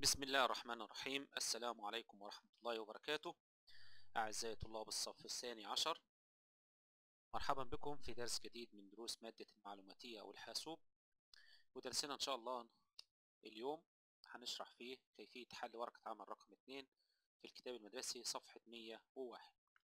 بسم الله الرحمن الرحيم السلام عليكم ورحمة الله وبركاته أعزائي طلاب الصف الثاني عشر مرحبا بكم في درس جديد من دروس مادة المعلوماتية أو الحاسوب ودرسنا إن شاء الله اليوم هنشرح فيه كيفية حل ورقة عمل رقم 2 في الكتاب المدرسي صفحة 101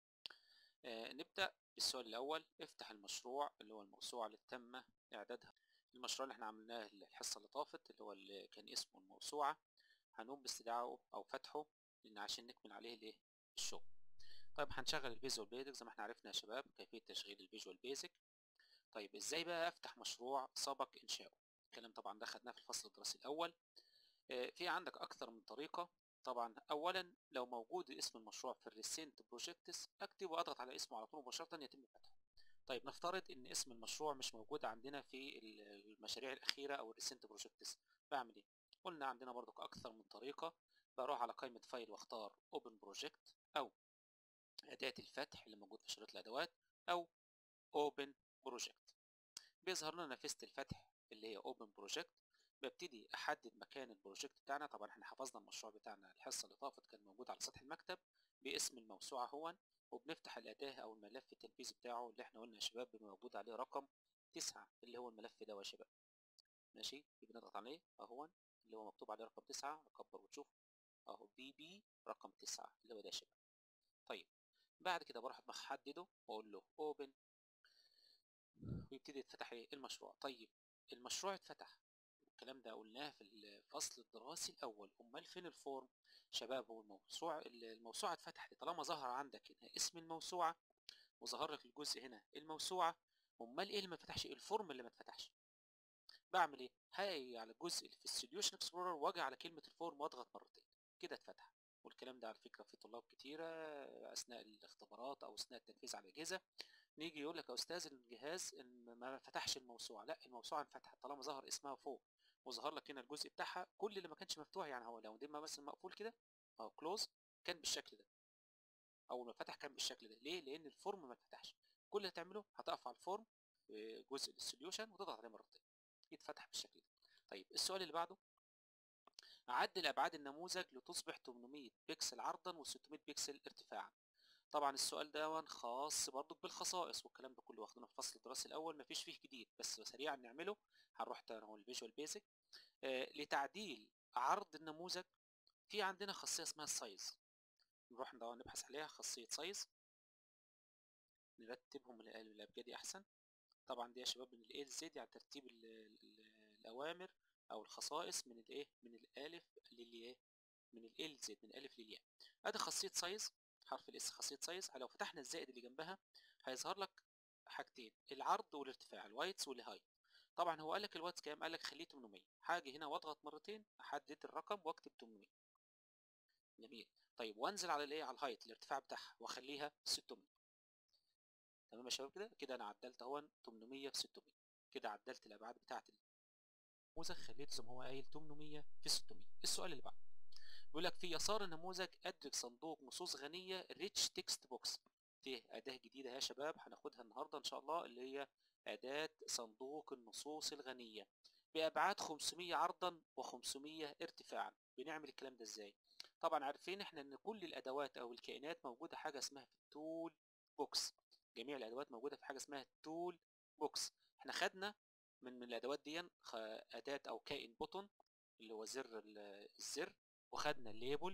آه نبدأ بالسؤال الأول افتح المشروع اللي هو الموسوعة اللي تم إعدادها المشروع اللي احنا عملناه الحصة اللي طافت اللي هو اللي كان اسمه الموسوعة هنقوم باستدعائه او فتحه لان عشان نكمل عليه الايه الشغل طيب هنشغل الفيجوال بيزك زي ما احنا عرفنا يا شباب كيفيه تشغيل الفيجوال بيزك طيب ازاي بقى افتح مشروع سبق انشاؤه الكلام طبعا ده خدناه في الفصل الدراسي الاول اه في عندك اكثر من طريقه طبعا اولا لو موجود اسم المشروع في الريسنت بروجكتس اكتب واضغط على اسمه على طول مباشره يتم فتحه طيب نفترض ان اسم المشروع مش موجود عندنا في المشاريع الاخيره او الريسنت بروجكتس بعمل ايه قلنا عندنا برضو أكثر من طريقة بروح على قائمة فايل واختار Open Project أو أداة الفتح اللي موجود في شريط الأدوات أو Open Project بيظهر لنا نافذة الفتح اللي هي Open Project ببتدي أحدد مكان البروجكت بتاعنا طبعا احنا حفظنا المشروع بتاعنا الحصة اللي طافت كان موجود على سطح المكتب باسم الموسوعة هون وبنفتح الأداة أو الملف التنفيذي بتاعه اللي احنا قلنا يا شباب موجود عليه رقم تسعة اللي هو الملف ده يا شباب ماشي بنضغط عليه اهون اللي هو مكتوب عليه رقم تسعة أكبر وتشوف أهو بي بي رقم تسعة اللي هو ده يا شباب طيب بعد كده بروح محدده وأقول له أوبن ويبتدي يتفتح المشروع طيب المشروع اتفتح الكلام ده قلناه في الفصل الدراسي الأول أمال فين الفورم شباب هو الموسوعة الموسوعة اتفتحت طالما ظهر عندك هنا اسم الموسوعة وظهر لك الجزء هنا الموسوعة أمال إيه اللي ما فتحش الفورم اللي ما اتفتحش بعمل ايه هاجي على الجزء اللي في السوليوشن اكسبلورر واجي على كلمه الفورم واضغط مرتين كده اتفتح والكلام ده على فكره في طلاب كتيره اثناء الاختبارات او اثناء التنفيذ على الاجهزه نيجي يقول لك يا استاذ الجهاز ان ما فتحش الموسوعه لا الموسوعه انفتحت طالما ظهر اسمها فوق وظهر لك هنا الجزء بتاعها كل اللي ما كانش مفتوح يعني هو لو ديما مثلا مقفول كده اهو كلوز كان بالشكل ده اول ما فتح كان بالشكل ده ليه لان الفورم ما اتفتحش كل اللي هتعمله هتقف على الفورم في جزء السوليوشن وتضغط عليه مرتين يتفتح بالشكل ده طيب السؤال اللي بعده عدل ابعاد النموذج لتصبح 800 بكسل عرضا و600 بكسل ارتفاعا طبعا السؤال ده خاص برضك بالخصائص والكلام ده كله واخدينه في الفصل الدراسي الاول مفيش فيه جديد بس سريعا نعمله هنروح تاني هو الفيجوال بيزك آه لتعديل عرض النموذج في عندنا خاصيه اسمها السايز نروح نبحث عليها خاصيه سايز نرتبهم الابجدي احسن طبعا دي يا شباب من الايه لزد يعني ترتيب ال ال الاوامر او الخصائص من الايه من الالف للياء من الايه لزد من الالف للياء ادي خاصيه سايز حرف الاس خاصيه سايز لو فتحنا الزائد اللي جنبها هيظهر لك حاجتين العرض والارتفاع الوايتس والهايت طبعا هو قال لك الوايتس كام قال لك خليه 800 هاجي هنا واضغط مرتين احدد الرقم واكتب 800 جميل طيب وانزل على الايه على الهايت الارتفاع بتاعها واخليها 600 تمام يا شباب كده كده انا عدلت اهون 800 في 600 كده عدلت الابعاد بتاعه النموذج خليته زي ما هو قايل 800 في 600 السؤال اللي بعده بيقول لك في يسار النموذج ادرك صندوق نصوص غنيه ريتش تكست بوكس دي اداه جديده يا شباب هناخدها النهارده ان شاء الله اللي هي اداه صندوق النصوص الغنيه بابعاد 500 عرضا و500 ارتفاعا بنعمل الكلام ده ازاي طبعا عارفين احنا ان كل الادوات او الكائنات موجوده حاجه اسمها في التول بوكس جميع الادوات موجوده في حاجه اسمها تول بوكس احنا خدنا من من الادوات دي اداه او كائن بوتون اللي هو زر الزر وخدنا الليبل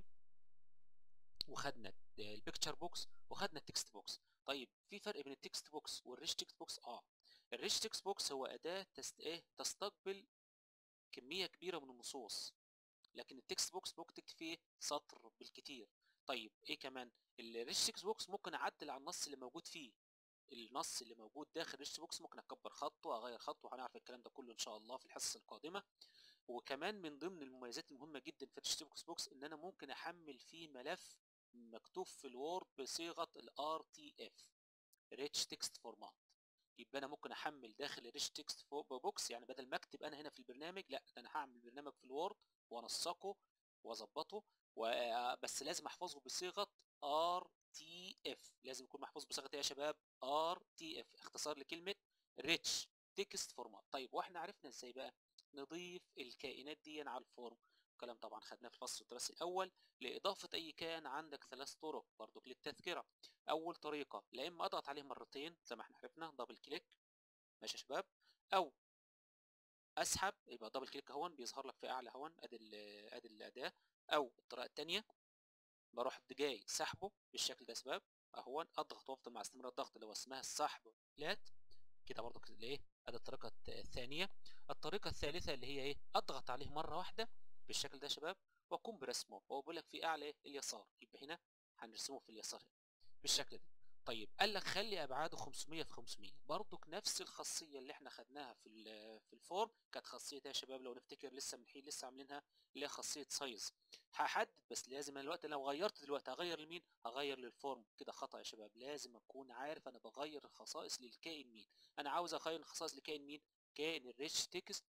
وخدنا البيكتشر بوكس وخدنا التكست بوكس طيب في فرق بين التكست بوكس والريش تكست بوكس اه الريش تكست بوكس هو اداه تست... ايه تستقبل كميه كبيره من النصوص لكن التكست بوكس ممكن تكتب فيه سطر بالكتير طيب ايه كمان الريش تكست بوكس ممكن اعدل على النص اللي موجود فيه النص اللي موجود داخل ريش بوكس ممكن اكبر خط واغير خط وهنعرف الكلام ده كله ان شاء الله في الحصص القادمه وكمان من ضمن المميزات المهمه جدا في ريش بوكس بوكس ان انا ممكن احمل فيه ملف مكتوب في الوورد بصيغه الار تي اف ريتش تكست فورمات يبقى انا ممكن احمل داخل الريش تكست بوكس يعني بدل ما اكتب انا هنا في البرنامج لا ده انا هعمل برنامج في الوورد وانسقه واظبطه بس لازم احفظه بصيغه ار تي اف لازم يكون محفوظ بصيغه ايه يا شباب ار تي اف اختصار لكلمه ريتش تكست فورمات طيب واحنا عرفنا ازاي بقى نضيف الكائنات دي على الفورم كلام طبعا خدناه في الفصل الدراسي الاول لاضافه اي كان عندك ثلاث طرق برضو للتذكره اول طريقه لا اما اضغط عليه مرتين زي ما احنا عرفنا دبل كليك ماشي يا شباب او اسحب يبقى دبل كليك اهون بيظهر لك في اعلى اهون ادي ادي الاداه او الطريقه الثانيه بروح جاي سحبه بالشكل ده يا شباب اهون اضغط وافضل مع استمرار الضغط اللي هو اسمها السحب فلات كده برضو الايه ادي الطريقه الثانيه الطريقه الثالثه اللي هي ايه اضغط عليه مره واحده بالشكل ده يا شباب واقوم برسمه هو بيقول لك في اعلى اليسار يبقى هنا هنرسمه في اليسار هنا بالشكل ده طيب قال لك خلي ابعاده 500 في 500 برضك نفس الخاصيه اللي احنا خدناها في في الفورم كانت خاصيه يا شباب لو نفتكر لسه من حين لسه عاملينها اللي هي خاصيه سايز هحدد بس لازم الوقت لو غيرت دلوقتي هغير لمين هغير للفورم كده خطا يا شباب لازم اكون عارف انا بغير الخصائص للكائن مين انا عاوز اغير الخصائص لكائن مين كائن الريتش تكست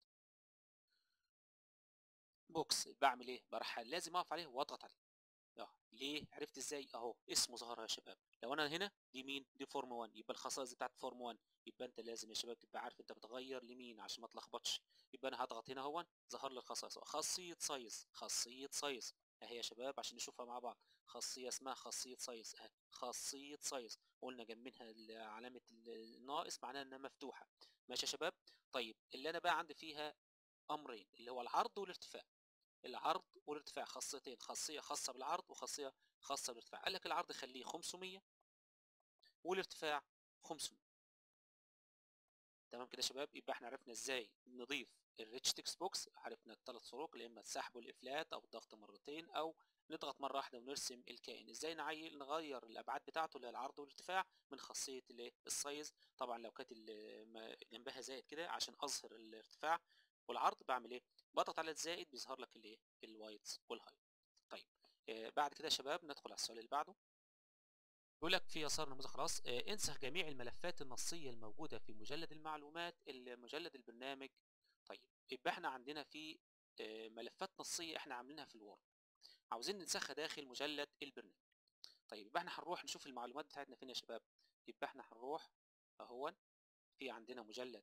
بوكس بعمل ايه بروح لازم اقف عليه واضغط عليه اه ليه عرفت ازاي اهو اسمه ظهر يا شباب لو انا هنا دي مين دي فورم 1 يبقى الخصائص بتاعت فورم 1 يبقى انت لازم يا شباب تبقى عارف انت بتغير لمين عشان ما تلخبطش يبقى انا هضغط هنا اهو ظهر لي الخصائص خاصيه سايز خاصيه سايز اهي يا شباب عشان نشوفها مع بعض خاصيه اسمها خاصيه سايز اهي خاصيه سايز قلنا جنبها علامه الناقص معناها انها مفتوحه ماشي يا شباب طيب اللي انا بقى عندي فيها امرين اللي هو العرض والارتفاع العرض والارتفاع خاصيتين خاصيه خاصه بالعرض وخاصيه خاصه بالارتفاع قال لك العرض خليه 500 والارتفاع 500 تمام كده يا شباب يبقى احنا عرفنا ازاي نضيف الريتش تكست بوكس عرفنا الثلاث طرق يا اما السحب والافلات او الضغط مرتين او نضغط مره واحده ونرسم الكائن ازاي نعيل نغير الابعاد بتاعته اللي هي العرض والارتفاع من خاصيه الايه السايز طبعا لو كانت جنبها زائد كده عشان اظهر الارتفاع والعرض بعمل ايه بضغط على الزائد بيظهر لك الايه الوايتس والهاي طيب آه بعد كده يا شباب ندخل على السؤال اللي بعده بيقول لك في يسار نموذج خلاص آه انسخ جميع الملفات النصيه الموجوده في مجلد المعلومات مجلد البرنامج طيب يبقى احنا عندنا في آه ملفات نصيه احنا عاملينها في الوورد عاوزين ننسخها داخل مجلد البرنامج طيب يبقى احنا هنروح نشوف المعلومات بتاعتنا فين يا شباب يبقى احنا هنروح اهون في عندنا مجلد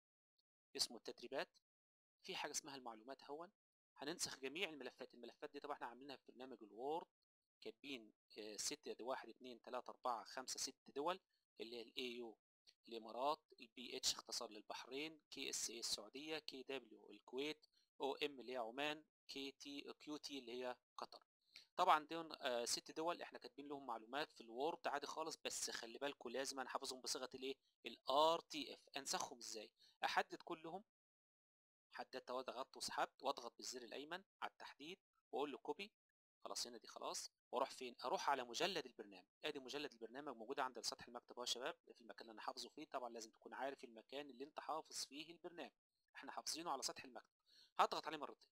اسمه التدريبات في حاجه اسمها المعلومات هون هننسخ جميع الملفات الملفات دي طبعا احنا عاملينها في برنامج الوورد كاتبين ستة دي واحد اتنين تلاتة أربعة خمسة ست دول اللي هي الاي يو الإمارات البي اتش اختصار للبحرين كي اس اي السعودية كي دبليو الكويت او ام اللي هي عمان كي تي كيو تي اللي هي قطر طبعا دول آه ست دول احنا كاتبين لهم معلومات في الوورد عادي خالص بس خلي بالكم لازم انا حافظهم بصيغه الايه الار تي اف انسخهم ازاي احدد كلهم حددت واضغط وسحبت واضغط بالزر الايمن على التحديد واقول له كوبي خلاص هنا دي خلاص واروح فين اروح على مجلد البرنامج ادي مجلد البرنامج موجود عند سطح المكتب اهو يا شباب في المكان اللي انا حافظه فيه طبعا لازم تكون عارف المكان اللي انت حافظ فيه البرنامج احنا حافظينه على سطح المكتب هضغط عليه مرتين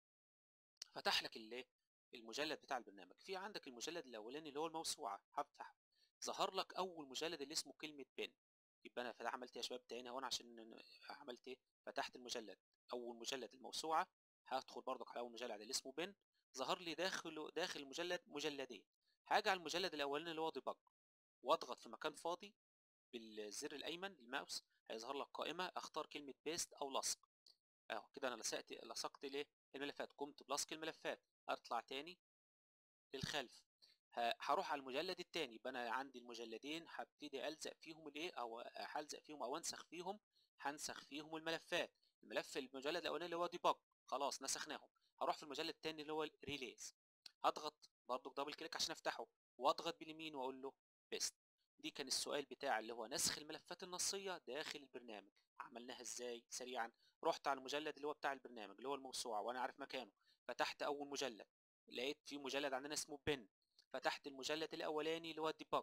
فتح لك الايه المجلد بتاع البرنامج في عندك المجلد الاولاني اللي هو الموسوعه هفتح ظهر لك اول مجلد اللي اسمه كلمه بن يبقى انا فتح عملت يا شباب تاني هون عشان عملت ايه فتحت المجلد اول مجلد الموسوعه هدخل برضك على اول مجلد اللي اسمه بن ظهر لي داخل داخل المجلد مجلدين هاجي على المجلد الاولاني اللي هو ديبج واضغط في مكان فاضي بالزر الايمن الماوس هيظهر لك قائمه اختار كلمه بيست او لصق اهو كده انا لصقت لصقت ليه الملفات قمت بلصق الملفات اطلع تاني للخلف هروح على المجلد الثاني يبقى انا عندي المجلدين هبتدي الزق فيهم الايه او هلزق فيهم او انسخ فيهم هنسخ فيهم الملفات الملف المجلد الاولاني اللي هو ديبج خلاص نسخناهم هروح في المجلد الثاني اللي هو ريليز هضغط برضو دبل كليك عشان افتحه واضغط باليمين واقول له بيست دي كان السؤال بتاع اللي هو نسخ الملفات النصيه داخل البرنامج عملناها ازاي سريعا رحت على المجلد اللي هو بتاع البرنامج اللي هو الموسوعه وانا عارف مكانه فتحت اول مجلد لقيت في مجلد عندنا اسمه بن فتحت المجلد الاولاني اللي هو الديباج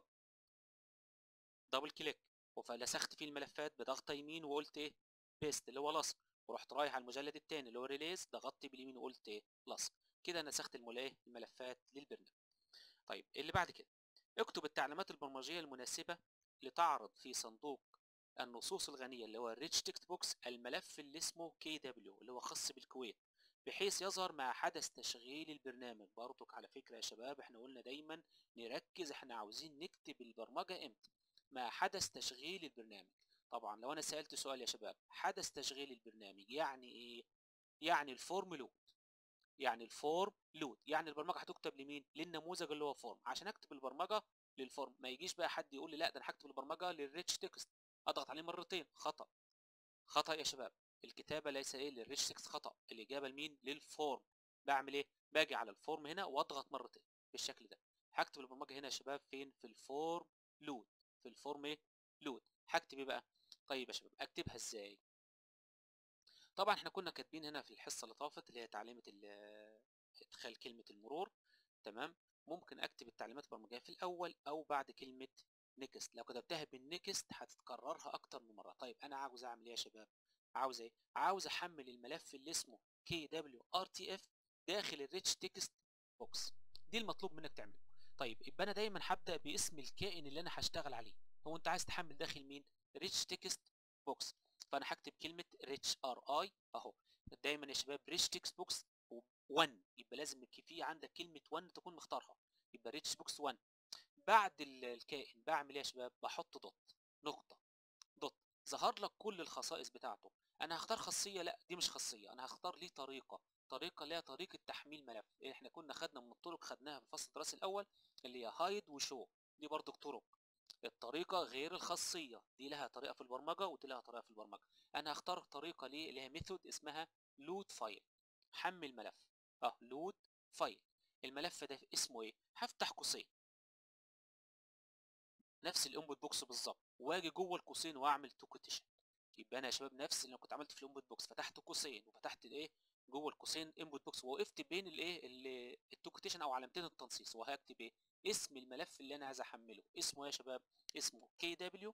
دبل كليك فلسخت فيه الملفات بضغطه يمين وقلت ايه بيست اللي هو لصق ورحت رايح على المجلد الثاني اللي هو ريليز ضغطت باليمين وقلت ايه لصق كده نسخت الملايه الملفات للبرنامج طيب اللي بعد كده اكتب التعليمات البرمجيه المناسبه لتعرض في صندوق النصوص الغنيه اللي هو الريتش تكست بوكس الملف اللي اسمه كي دبليو اللي هو خاص بالكويت بحيث يظهر مع حدث تشغيل البرنامج برضك على فكرة يا شباب احنا قلنا دايما نركز احنا عاوزين نكتب البرمجة امتى مع حدث تشغيل البرنامج طبعا لو انا سألت سؤال يا شباب حدث تشغيل البرنامج يعني ايه يعني الفورم لود يعني الفورم لود يعني البرمجه هتكتب لمين للنموذج اللي هو فورم عشان اكتب البرمجه للفورم ما يجيش بقى حد يقول لي لا ده انا هكتب البرمجه للريتش تكست اضغط عليه مرتين خطا خطا يا شباب الكتابه ليس ايه للريتش تكست خطا الاجابه لمين للفورم بعمل ايه باجي على الفورم هنا واضغط مرتين بالشكل ده هكتب البرمجه هنا يا شباب فين في الفورم لود في الفورم ايه لود هكتب ايه بقى طيب يا شباب اكتبها ازاي طبعا احنا كنا كاتبين هنا في الحصه اللي طافت اللي هي تعليمه ادخال كلمه المرور تمام ممكن اكتب التعليمات البرمجيه في الاول او بعد كلمه نيكست لو كتبتها بالنيكست هتتكررها اكتر من مره طيب انا عاوز اعمل ايه يا شباب عاوز ايه عاوز احمل الملف اللي اسمه kwrtf داخل الريتش تكست بوكس دي المطلوب منك تعمله طيب يبقى انا دايما هبدا باسم الكائن اللي انا هشتغل عليه هو انت عايز تحمل داخل مين ريتش تكست بوكس فانا هكتب كلمه ريتش ار اي اهو دايما يا شباب ريتش تكست بوكس 1 يبقى لازم في عندك كلمه 1 تكون مختارها يبقى ريتش بوكس 1 بعد الكائن بعمل ايه يا شباب بحط دوت نقطه دوت ظهر لك كل الخصائص بتاعته انا هختار خاصيه لا دي مش خاصيه انا هختار ليه طريقه طريقه ليها طريقه تحميل ملف احنا كنا خدنا من الطرق خدناها في الفصل الدراسي الاول اللي هي هايد وشو دي برضو طرق الطريقة غير الخاصية دي لها طريقة في البرمجة ودي لها طريقة في البرمجة أنا هختار طريقة ليه اللي هي ميثود اسمها لود فايل حمل ملف اه لود فايل الملف ده اسمه ايه هفتح قوسين نفس الانبوت بوكس بالظبط واجي جوه القوسين واعمل تو كوتيشن يبقى انا يا شباب نفس اللي كنت عملت في الانبوت بوكس فتحت قوسين وفتحت الايه جوه القوسين انبوت بوكس ووقفت بين الايه التو كوتيشن او علامتين التنصيص وهكتب ايه اسم الملف اللي انا عايز احمله اسمه ايه يا شباب اسمه kw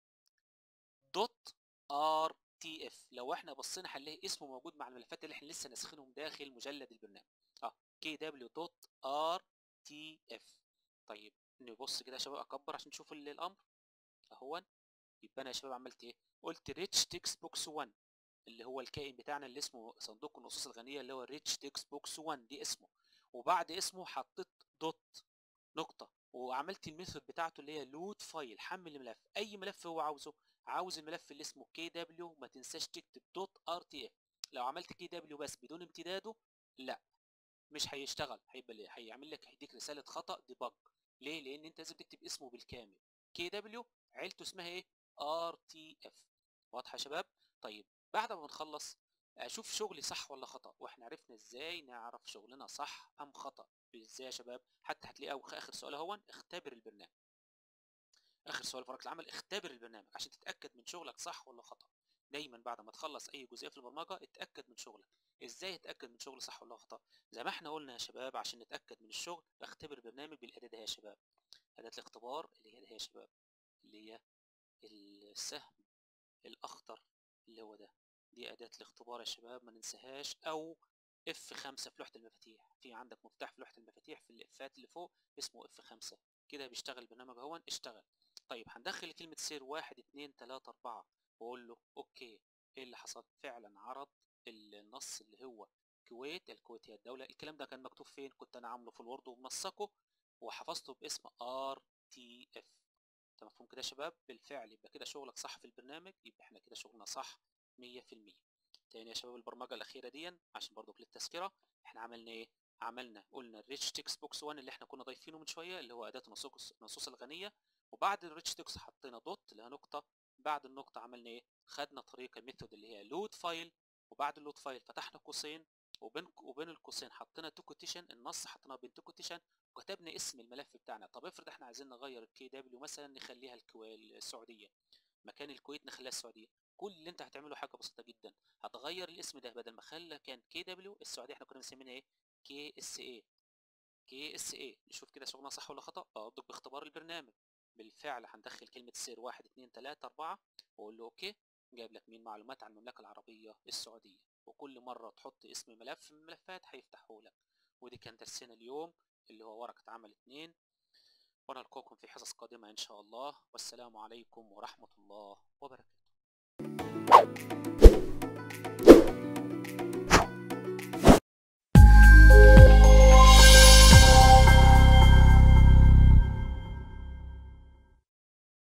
دوت ار تي اف لو احنا بصينا هنلاقي اسمه موجود مع الملفات اللي احنا لسه ناسخينهم داخل مجلد البرنامج اه kw دوت ار تي اف طيب نبص كده يا شباب اكبر عشان نشوف الامر اهو يبقى انا يا شباب عملت ايه قلت ريتش تكست بوكس 1 اللي هو الكائن بتاعنا اللي اسمه صندوق النصوص الغنيه اللي هو ريتش تكست بوكس 1 دي اسمه وبعد اسمه حطيت دوت نقطه وعملت الميثود بتاعته اللي هي لود فايل حمل الملف اي ملف هو عاوزه عاوز الملف اللي اسمه كي دبليو ما تنساش تكتب دوت ار تي اف لو عملت كي دبليو بس بدون امتداده لا مش هيشتغل هيبقى هيعمل لك هيديك رساله خطا ديبج ليه لان انت لازم تكتب اسمه بالكامل كي دبليو عيلته اسمها ايه ار تي اف واضحه يا شباب طيب بعد ما نخلص اشوف شغلي صح ولا خطا واحنا عرفنا ازاي نعرف شغلنا صح ام خطا ازاي يا شباب حتى هتلاقيه اخر سؤال اهو اختبر البرنامج اخر سؤال في ورقه العمل اختبر البرنامج عشان تتاكد من شغلك صح ولا خطا دايما بعد ما تخلص اي جزئيه في البرمجه اتاكد من شغلك ازاي اتاكد من شغل صح ولا خطا زي ما احنا قلنا يا شباب عشان نتاكد من الشغل اختبر البرنامج بالاداه ده يا شباب اداه الاختبار اللي هي ده يا شباب اللي هي السهم الاخضر اللي هو ده دي اداه الاختبار يا شباب ما ننساهاش او اف 5 في لوحه المفاتيح في عندك مفتاح في لوحه المفاتيح في الافات اللي فوق اسمه اف 5 كده بيشتغل البرنامج اهو اشتغل طيب هندخل كلمه سير 1 2 3 4 واقول له اوكي ايه اللي حصل فعلا عرض النص اللي هو كويت الكويت هي الدوله الكلام ده كان مكتوب فين كنت انا عامله في الوورد ومنسقه وحفظته باسم ار تي اف مفهوم كده يا شباب بالفعل يبقى كده شغلك صح في البرنامج يبقى احنا كده شغلنا صح 100% تاني يا شباب البرمجه الاخيره دي عشان برضو للتذكره احنا عملنا ايه عملنا قلنا الريتش تكست بوكس 1 اللي احنا كنا ضايفينه من شويه اللي هو اداه النصوص النصوص الغنيه وبعد الريتش تكست حطينا دوت اللي هي نقطه بعد النقطه عملنا ايه خدنا طريقه ميثود اللي هي لود فايل وبعد اللود فايل فتحنا قوسين وبين وبين القوسين حطينا تو كوتيشن النص حطيناه بين تو كوتيشن وكتبنا اسم الملف بتاعنا طب افرض احنا عايزين نغير الكي دبليو مثلا نخليها السعوديه مكان الكويت نخليها السعوديه كل اللي انت هتعمله حاجه بسيطه جدا هتغير الاسم ده بدل ما خلى كان كي دبليو السعوديه احنا كنا مسمينها ايه كي اس اي كي اس اي نشوف كده شغلنا صح ولا خطا اضرب باختبار البرنامج بالفعل هندخل كلمه سير 1 2 3 4 واقول له اوكي جايب لك مين معلومات عن المملكه العربيه السعوديه وكل مره تحط اسم ملف من الملفات هيفتحه لك ودي كان درسنا اليوم اللي هو ورقه عمل 2 ونلقاكم في حصص قادمه ان شاء الله والسلام عليكم ورحمه الله وبركاته